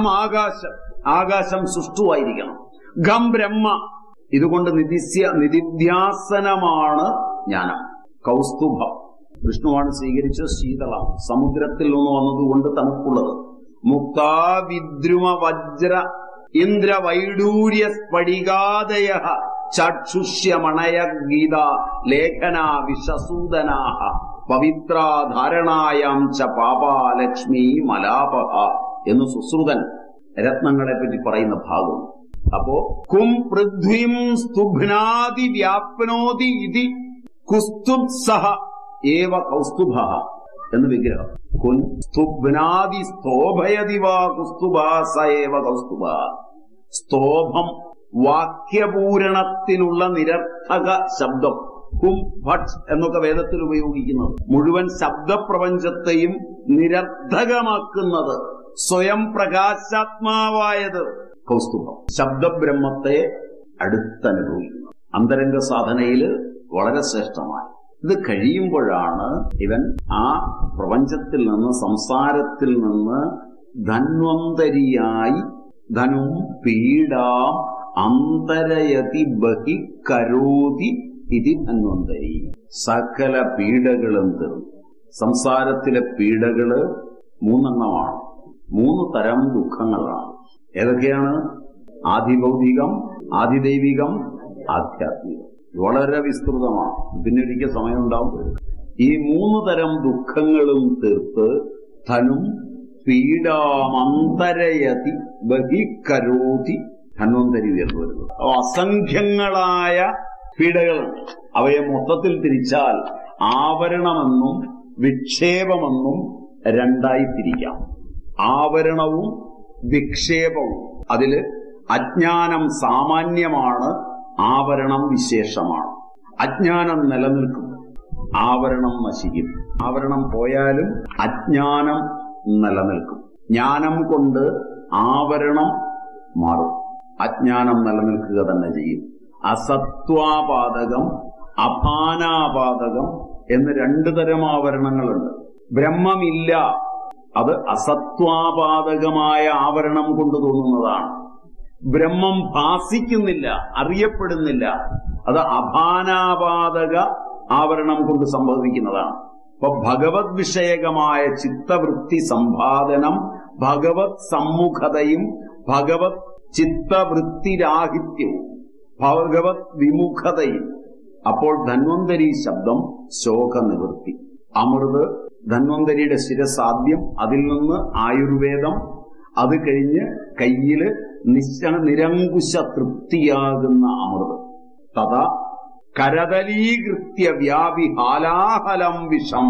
ഖം ആകാശം ആകാശം സുഷ്ടുവായിരിക്കണം ഖം ബ്രഹ്മ ഇതുകൊണ്ട് നിതിസ്യ നിതിധ്യാസനമാണ് ജ്ഞാനം കൗസ്തുഭം വിഷ്ണുവാണ് സ്വീകരിച്ച ശീതളം സമുദ്രത്തിൽ നിന്ന് വന്നതുകൊണ്ട് തണുപ്പുള്ളത് മുക്താവിദ്രുമ വജ്ര ഇന്ദ്ര വൈഡൂര്യ സ്ഫടികാദയ ചക്ഷുഷ്യമണയ ഗീത ലേഖന വിഷസൂദനാഹ പവിത്രാധാരണായാം ച പാപാലക്ഷ്മി മലാപഹ എന്ന് സുശ്രുതൻ രത്നങ്ങളെ പറ്റി പറയുന്ന ഭാഗം അപ്പോ കും പൃഥ്വീം സ്തുഭ്നാതി വ്യാപ്നോതി ഇതി കുസ്തുബ്സഹ ഏവ കൗസ്തുഭ എന്ന് വിഗ്രഹം കുൻ സ്തുഭ്നാതി സ്തോഭയതി വാ കുസ്തുഭ സ ഏവ കൗസ്തുഭ സ്തോഭം വാക്യപൂരണത്തിനുള്ള നിരർത്ഥക ശബ്ദം ഹും ഭട്ട് എന്നൊക്കെ വേദത്തിൽ ഉപയോഗിക്കുന്നത് മുഴുവൻ ശബ്ദപ്രപഞ്ചത്തെയും നിരർത്ഥകമാക്കുന്നത് സ്വയം പ്രകാശാത്മാവായത് കൗസ്തുഭം ശബ്ദബ്രഹ്മത്തെ അടുത്തനുഭവിക്കുന്നു അന്തരംഗ സാധനയില് വളരെ ശ്രേഷ്ഠമായി ഇത് കഴിയുമ്പോഴാണ് ഇവൻ ആ പ്രപഞ്ചത്തിൽ നിന്ന് സംസാരത്തിൽ നിന്ന് ധന്വന്തരിയായി ധനും പീഡാം അന്തരയതി ബഹി കരോതി ഇതി ധന്വന്തരി സകല പീഡകളും തീർന്നു സംസാരത്തിലെ പീഡകള് മൂന്നെണ്ണമാണ് മൂന്ന് തരം ദുഃഖങ്ങളാണ് ഏതൊക്കെയാണ് ആദിഭൗതികം ആദിദൈവികം ആധ്യാത്മികം വളരെ വിസ്തൃതമാണ് പിന്നെ ഒരിക്കൽ സമയം ഉണ്ടാവും ഈ മൂന്ന് തരം ദുഃഖങ്ങളും തീർത്ത് ധനും പീഡാമന്തരയതി ബഹിക്കരോതി ധന്വന്തരി ഉയർന്നു വരുന്നത് അപ്പൊ അസംഖ്യങ്ങളായ പീഡകളുണ്ട് അവയെ മൊത്തത്തിൽ തിരിച്ചാൽ ആവരണമെന്നും വിക്ഷേപമെന്നും രണ്ടായി തിരിക്കാം ആവരണവും വിക്ഷേപവും അതില് അജ്ഞാനം സാമാന്യമാണ് ആവരണം വിശേഷമാണ് അജ്ഞാനം നിലനിൽക്കും ആവരണം നശിക്കും ആവരണം പോയാലും അജ്ഞാനം നിലനിൽക്കും ജ്ഞാനം കൊണ്ട് ആവരണം മാറും അജ്ഞാനം നിലനിൽക്കുക തന്നെ ചെയ്യും അസത്വാപാതകം അപാനാപാതകം എന്ന് രണ്ടു തരം ആവരണങ്ങളുണ്ട് ബ്രഹ്മമില്ല അത് അസത്വാപാതകമായ ആവരണം കൊണ്ട് തോന്നുന്നതാണ് ബ്രഹ്മം ഭാസിക്കുന്നില്ല അറിയപ്പെടുന്നില്ല അത് അപാനാപാതക ആവരണം കൊണ്ട് സംഭവിക്കുന്നതാണ് അപ്പൊ ഭഗവത് വിഷയകമായ ചിത്തവൃത്തി സമ്പാദനം ഭഗവത് സമ്മുഖതയും ഭഗവത് ചിത്തവൃത്തിരാഹിത്യവും ഭഗവത് വിമുഖതയും അപ്പോൾ ധന്വന്തരി ശബ്ദം ശോകനിവൃത്തി അമൃത് ധന്വന്തരിയുടെ ശിരസാദ്യം അതിൽ നിന്ന് ആയുർവേദം അത് കഴിഞ്ഞ് കയ്യില് നിശ നിരങ്കുശ തൃപ്തിയാകുന്ന അമൃത് തഥാ കരതലീകൃത്യ വ്യാപി ഹാലാഹലം വിഷം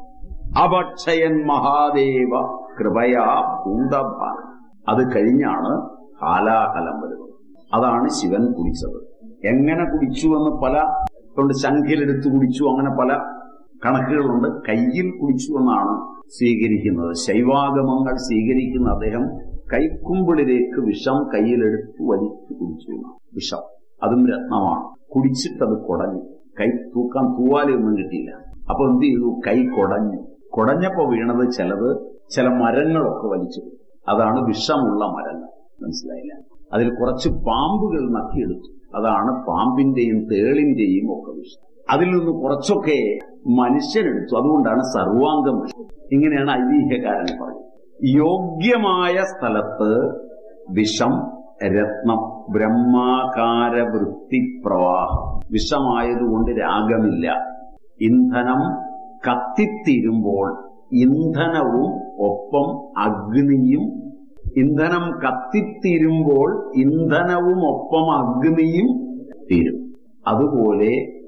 അപക്ഷയൻ മഹാദേവ കൃപയാ ഭൂതഭാൻ അത് കഴിഞ്ഞാണ് ഹാലാഹലം വരുന്നത് അതാണ് ശിവൻ കുടിച്ചത് എങ്ങനെ കുടിച്ചു എന്ന് പല കൊണ്ട് ശംഖിലെടുത്ത് കുടിച്ചു അങ്ങനെ പല കണക്കുകളുണ്ട് കയ്യിൽ കുടിച്ചു എന്നാണ് സ്വീകരിക്കുന്നത് ശൈവാഗമങ്ങൾ സ്വീകരിക്കുന്ന അദ്ദേഹം കൈക്കുമ്പിളിലേക്ക് വിഷം കയ്യിലെടുത്ത് വലിച്ചു കുടിച്ചു എന്നാണ്. വിഷം അതും രത്നമാണ് കുടിച്ചിട്ടത് കുടഞ്ഞു കൈ തൂക്കാൻ തൂവാലൊന്നും കിട്ടിയില്ല അപ്പൊ എന്ത് ചെയ്തു കൈ കുടഞ്ഞു കുടഞ്ഞപ്പോ വീണത് ചിലത് ചില മരങ്ങളൊക്കെ വലിച്ചു അതാണ് വിഷമുള്ള മരങ്ങൾ മനസ്സിലായില്ല അതിൽ കുറച്ച് പാമ്പുകൾ നക്കിയെടുത്തു അതാണ് പാമ്പിന്റെയും തേളിന്റെയും ഒക്കെ വിഷം അതിൽ നിന്ന് കുറച്ചൊക്കെ മനുഷ്യനെടുത്തു അതുകൊണ്ടാണ് സർവാംഗം വിഷം ഇങ്ങനെയാണ് ഐതിഹ്യകാരൻ പറയുന്നത് യോഗ്യമായ സ്ഥലത്ത് വിഷം രത്നം ബ്രഹ്മാകാര വൃത്തി പ്രവാഹം വിഷമായതുകൊണ്ട് രാഗമില്ല ഇന്ധനം കത്തിത്തീരുമ്പോൾ ഇന്ധനവും ഒപ്പം അഗ്നിയും ഇന്ധനം കത്തിത്തീരുമ്പോൾ ഇന്ധനവും ഒപ്പം അഗ്നിയും തീരും അതുപോലെ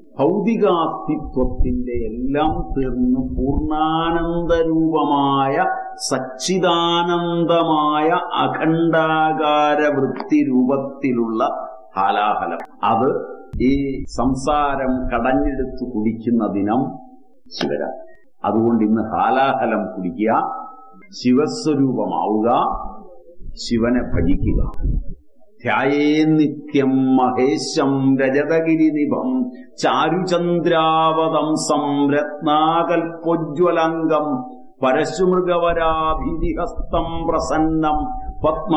ഭൗതികാസ്തിത്വത്തിന്റെ എല്ലാം തീർന്ന് പൂർണ്ണാനന്ദരൂപമായ സച്ചിദാനന്ദമായ അഖണ്ഡാകാര വൃത്തി രൂപത്തിലുള്ള ഹാലാഹലം അത് ഈ സംസാരം കടഞ്ഞെടുത്ത് കുടിക്കുന്ന ദിനം ശിവരാത്രി അതുകൊണ്ട് ഇന്ന് ഹാലാഹലം കുടിക്കുക ശിവസ്വരൂപമാവുക ശിവനെ ഭജിക്കുക ധ്യായേ നിത്യം മഹേശം രജതഗിരിനിഭം ചാരുചന്ദ്രാവതംസം രത്നാകൽപ്പോജ്വലംഗം പരശുമൃഗവരാഭിഹസ്തം പ്രസന്നം പത്മ